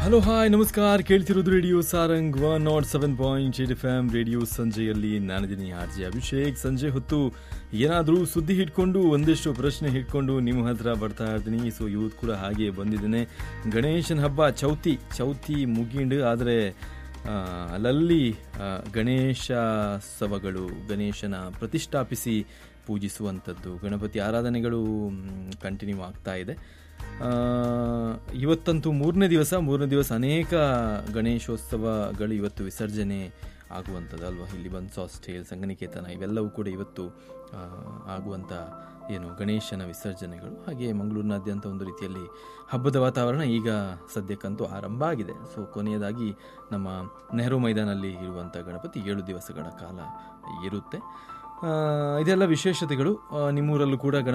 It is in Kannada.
ಹಲೋ ಹಾಯ್ ನಮಸ್ಕಾರ ಕೇಳ್ತಿರೋದು radio Sarang one nought seven point eight F M radio ಸಂಜೆಯಲ್ಲಿ ನಾನಿದ್ದೀನಿ ಆರ್ ಜೆ ಅಭಿಷೇಕ್ ಸಂಜೆ ಹೊತ್ತು ಏನಾದರೂ ಸುದ್ದಿ ಹಿಡ್ಕೊಂಡು ಒಂದಿಷ್ಟು ಪ್ರಶ್ನೆ ಹಿಡ್ಕೊಂಡು ನಿಮ್ಮ ಹತ್ರ ಬರ್ತಾ ಇರ್ತೀನಿ ಸೊ ಇವತ್ತು ಕೂಡ ಹಾಗೆ ಬಂದಿದ್ದೇನೆ ಗಣೇಶನ ಹಬ್ಬ ಚೌತಿ ಚೌತಿ ಮುಗಿಂಡು ಆದರೆ ಅಲ್ಲಲ್ಲಿ ಆ, ಗಣೇಶೋತ್ಸವಗಳು ಗಣೇಶನ ಪ್ರತಿಷ್ಠಾಪಿಸಿ ಪೂಜಿಸುವಂಥದ್ದು ಗಣಪತಿ ಆರಾಧನೆಗಳು ಕಂಟಿನ್ಯೂ ಆಗ್ತಾ ಇದೆ ಆ, ಇವತ್ತಂತೂ ಮೂರನೇ ದಿವಸ ಮೂರನೇ ದಿವಸ ಅನೇಕ ಗಣೇಶೋತ್ಸವಗಳು ಇವತ್ತು ವಿಸರ್ಜನೆ ಆಗುವಂಥದ್ದು ಅಲ್ವಾ ಇಲ್ಲಿ ಬನ್ಸ್ ಹಾಸ್ಟೆಲ್ ಸಂಗನಿಕೇತನ ಇವೆಲ್ಲವೂ ಕೂಡ ಇವತ್ತು ಆ, ಆಗುವಂಥ ಏನು ಗಣೇಶನ ವಿಸರ್ಜನೆಗಳು ಹಾಗೆ ಮಂಗಳೂರಿನಾದ್ಯಂತ ಒಂದು ರೀತಿಯಲ್ಲಿ ಹಬ್ಬದ ವಾತಾವರಣ ಈಗ ಸದ್ಯಕ್ಕಂತೂ ಆರಂಭ ಆಗಿದೆ ಸೊ ಕೊನೆಯದಾಗಿ ನಮ್ಮ ನೆಹರು ಮೈದಾನಲ್ಲಿ ಇರುವಂಥ ಗಣಪತಿ ಏಳು ದಿವಸಗಳ ಕಾಲ ಇರುತ್ತೆ ಆ, ಇದೆಲ್ಲ ವಿಶೇಷತೆಗಳು ಆ, ನಿಮ್ಮೂರಲ್ಲೂ ಕೂಡ ಗಣ